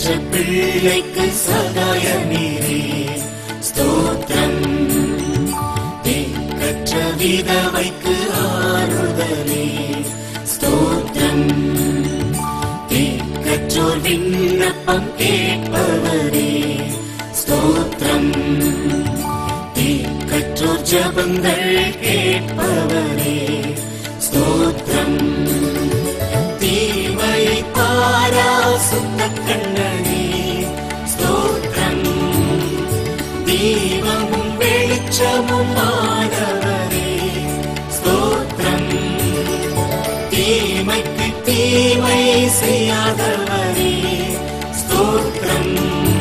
பெற்ற பிள்ளைக்கு சகாய நீரே ஸ்தோத்திரம் தேக்கற்ற விதவைக்கு ஆறுதலே ஸ்தோத்திரம் தேக்கற்றோர் விண்ணப்பம் கேட்பவரே ஸ்தோத்திரம் தேக்கற்றோர் ஜபங்கள் கேட்பவரே ஸ்தோத்திரம் தீமையை பாரா சுத்த கண்ணனே ஸ்தோத்திரம் தீபமும் வெளிச்சமும் ஆனவரே ஸ்தோத்திரம் தீமைக்கு தீமை செய்யாதவரே ஸ்தோத்திரம்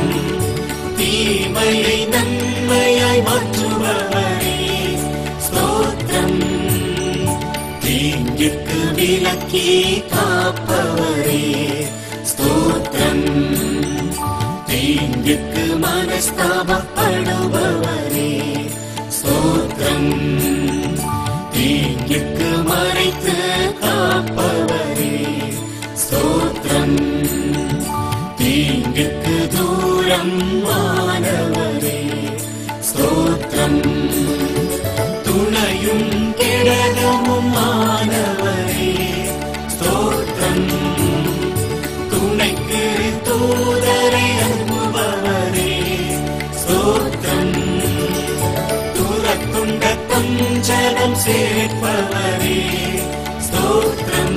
தீமையை நன்மையாய் மாற்றுபவரே ஸ்தோத்திரம் தீங்கிற்கு விலக்கி காப்பவரே ஸ்தோத்திரம் தீங்கிற்கு மனஸ்தாபப்படுபவரே ஸ்தோத்திரம் தீங்கிற்கு மறைத்து காப்பவரே ஸ்தோத்திரம் தீங்கிற்கு தூரம் மாணவரே ஸ்தோத்திரம் துணையும் கிடகமும் மாணவரே ஸ்தோத்திரம் துணைக்கு தூதரை அனுபவரே ஸ்தோத்திரம் தூரத்துண்ட தஞ்சனம் சேர்ப்பவரே ஸ்தோத்திரம்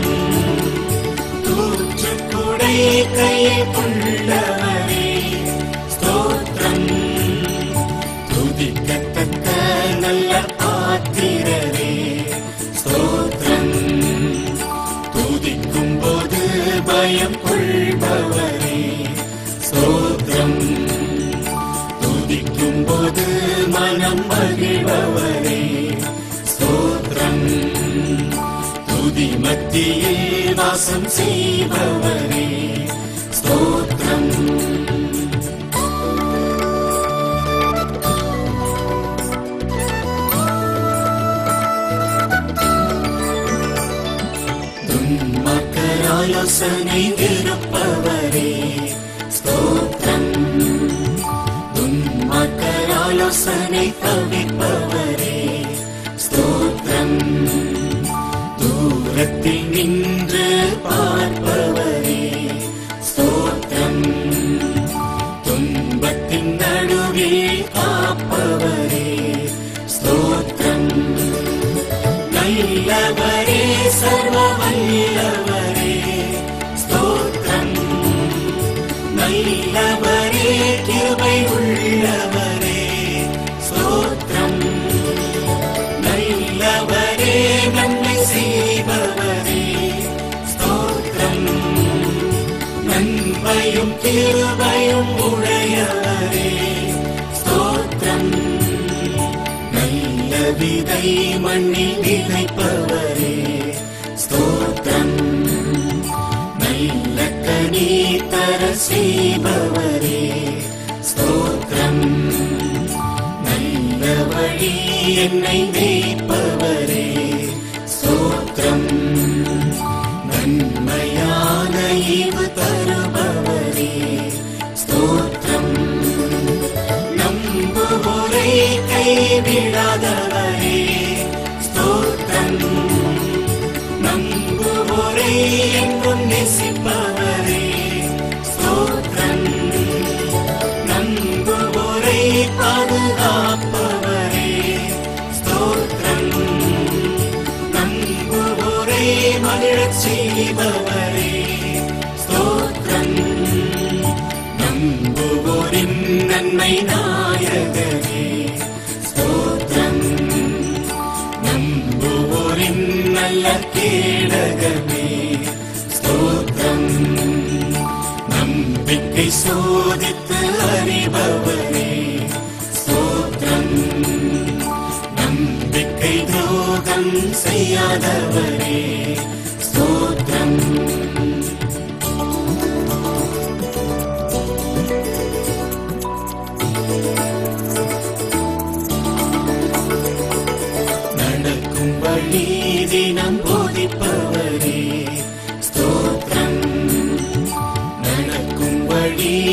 தூற்றுக்குடை கையை கொள்ளவரே ஸ்தோத்திரம் துதிக்கத்தக்க நல்ல பாத்திரரே ஸ்தோத்திரம் துதிக்கும் போது பயம் கொள்பவரே ஸ்தோத்திரம் துதிக்கும் போது மனம் மகிழ்பவரே ஸ்தோத்திரம் துதி மத்தியில் வாசம் செய்பவரே ஸ்தோத்திரம் துன்மார்க்கர் ஆலோசனை விருப்பவரே ஸ்தோத்திரம் துன்மார்க்கர் ஆலோசனை தவிப்பவரே ஸ்தோத்திரம் தூரத்தில் நின்று பார்ப்பவரே ஸ்தோத்திரம் துன்பத்தின் நடுவில் காப்பவரே ஸ்தோத்திரம் நல்லவரே சர்வ வல்லவரே ஸ்தோத்திரம் நல்லவரே கிருபை உள்ளவரே ஸ்தோத்திரம் நல்லவரே நன்மை செய்பவரே ஸ்தோத்திரம் நன்மையும் கிருபையும் உடையவரே ஸ்தோத்திரம் நல்ல விதை மண்ணில் விதைப்பவரே ஸ்தோத்திரம் நல்ல கனி தர செய்பவரே ஸ்தோத்திரம் நல்ல வழி என்னை மேய்ப்பவரே ஸ்தோத்திரம் நன்மையான ஈவு தருபவரே ஸ்தோத்திரம் நம்புவோரை கைவிடாதவரே ஸ்தோத்திரம் நம்புவோரை எங்கும் நேசிப்பவரே ஸ்தோத்திரம் நம்புவோரை பாதுகாப்பவரே ஸ்தோத்திரம் நம்புவோரை மகிழச் செய்பவரே ஸ்தோத்திரம் நம்புவோரின் நன்மை நாயகரே ஸ்தோத்திரம் நம்புவோரின் நல்ல கேடகமே ஸ்தோத்திரம் நம்பிக்கை சோதித்து அறிபவரே ஸ்தோத்திரம் நம்பிக்கை துரோகம் செய்யாதவரே ஸ்தோத்திரம் நடக்கும் வழி தினம் போதிப்பவரே ஸ்தோத்திரம் நடக்கும் வழி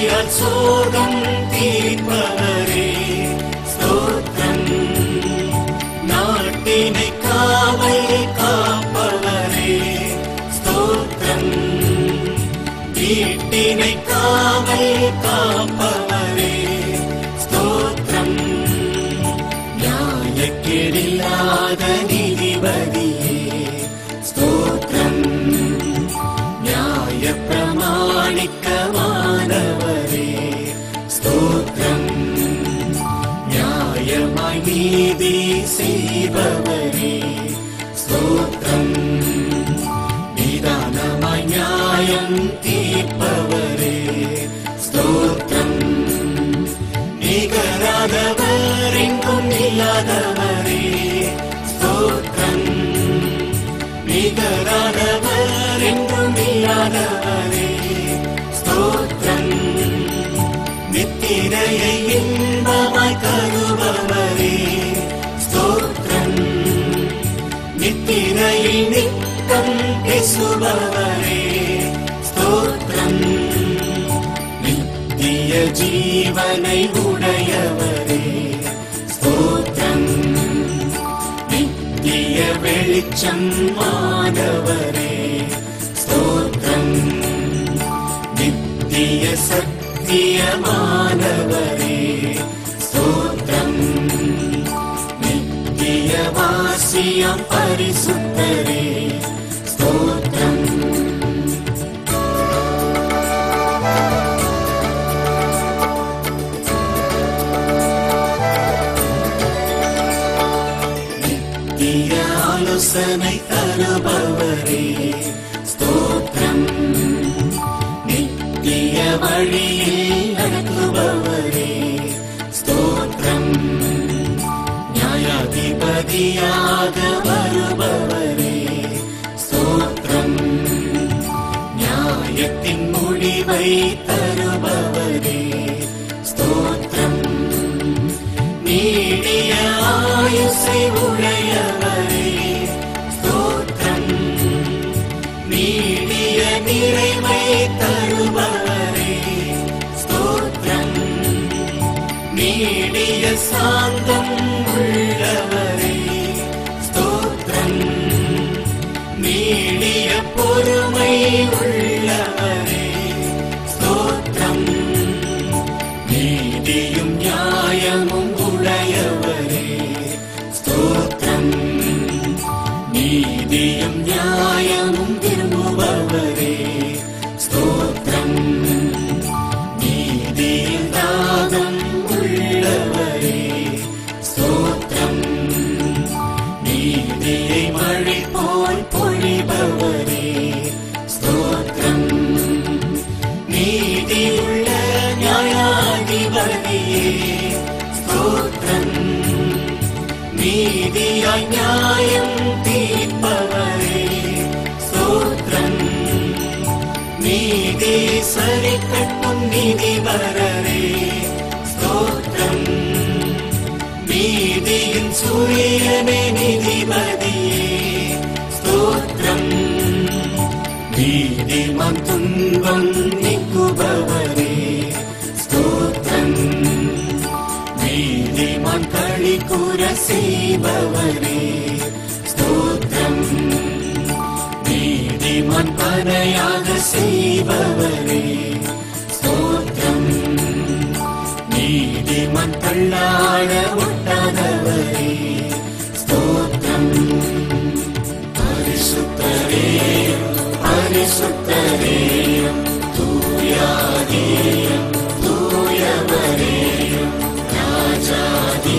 நீதியால் சோகம் தீர்ப்பவரே ஸ்தோத்திரம் நாட்டினை காவல் காப்பவரே ஸ்தோத்திரம் வீட்டினை காவல் காப்பவரே ஸ்தோத்திரம் நியாயக்கேடில்லாத நீதிபதியே ஸ்தோத்திரம் நியாய பிரமாணிக்கமானவரே ஸ்தோத்திரம் நியாயமாய் நீதி செய்பவரே ஸ்தோத்திரம் நிதானமாய் நியாயம் தீர்ப்பவரே ஸ்தோத்திரம் நிகராதவர் எங்கும் இல்லாதவரே ஸ்தோத்திரம் நிகராதவர் என்றும் இல்லாதவரே ஸ்தோத்திரம் நித்திரையை இன்பமாய் கருபவரே ஸ்தோத்திரம் நித்திரையில் நித்தம் பேசுபவரே ஸ்தோத்திரம் நித்திய ஜீவனை உடையவரே ஸ்தோத்திரம் நித்திய வெளிச்சம் மாணவரே ஸ்தோத்திரம் நித்திய சத்தியமானவரே ஸ்தோத்திரம் நித்திய வாசியம் பரிசுத்தரே ஸ்தோத்திரம் நித்திய ஆலோசனை தருபவரே ஸ்தோத்திரம் நித்திய வழியில் நடத்துபவரே ஸ்தோத்திரம் நியாயாதிபதியாக வருபவரே ஸ்தோத்திரம் நியாயத்தின் முடிவை தருபவரே ஸ்தோத்திரம் நீடிய ஆயுசை உடையவரே ஸ்தோத்திரம் நீடிய நிறைவை தருபவரே ஸ்தோத்திரம் நீடிய சாந்தம் உள்ளவரே ஸ்தோத்திரம் நீடிய பொறுமை உள்ளவரே ஸ்தோத்திரம் நீதியும் நியாயமும் உடையவரே ஸ்தோத்திரம் நீதியும் நியாயமும் விரும்புபவரே ஸ்தோத்திரம் நீதியில் தாகம் உள்ளவரே ஸ்தோத்திரம் நீதியை மழை போல் பொழிபவரே ஸ்தோத்திரம் நீதியுள்ள நியாயாதிபதியே ஸ்தோத்திரம் நீதியாய் நியாயம் தீர்ப்பவரே ஸ்தோத்திரம் நீதி சரி கட்டும் நீதிபரரே ஸ்தோத்திரம் நீதியின் சூரியனே நீதிபதியே ஸ்தோத்திரம் நீதிமான் துன்பம் நீக்குபவரே ஸ்தோத்திரம் நீதிமான் களி கூற செய்பவரே ஸ்தோத்திரம் நீதிமான் பனையாக செய்பவரே ஸ்தோத்திரம் நீதிமான் தள்ளாட ஒட்டாதவரே ஸ்தோத்திரம் பரிசுத்தரே பரிசுத்தரே தூயாதே தூயவரே ராஜாதே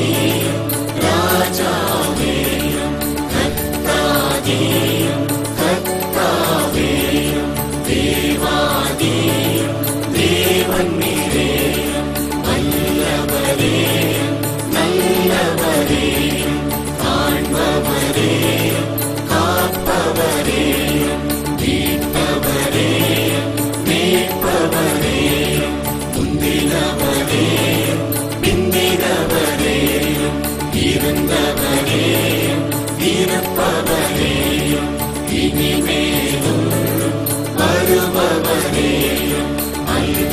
ராஜாவே கத்தாதே கத்தாவே தேவாதே தேவன் நீரே வல்லவரே நல்லவரே காண்பவரே காப்பவரே மீட்பவரே மீட்பவரே முந்தினவரே பிந்தினவரே இருந்தவரே இருப்பவரே இனிமேலும் வருபவரே அல்ப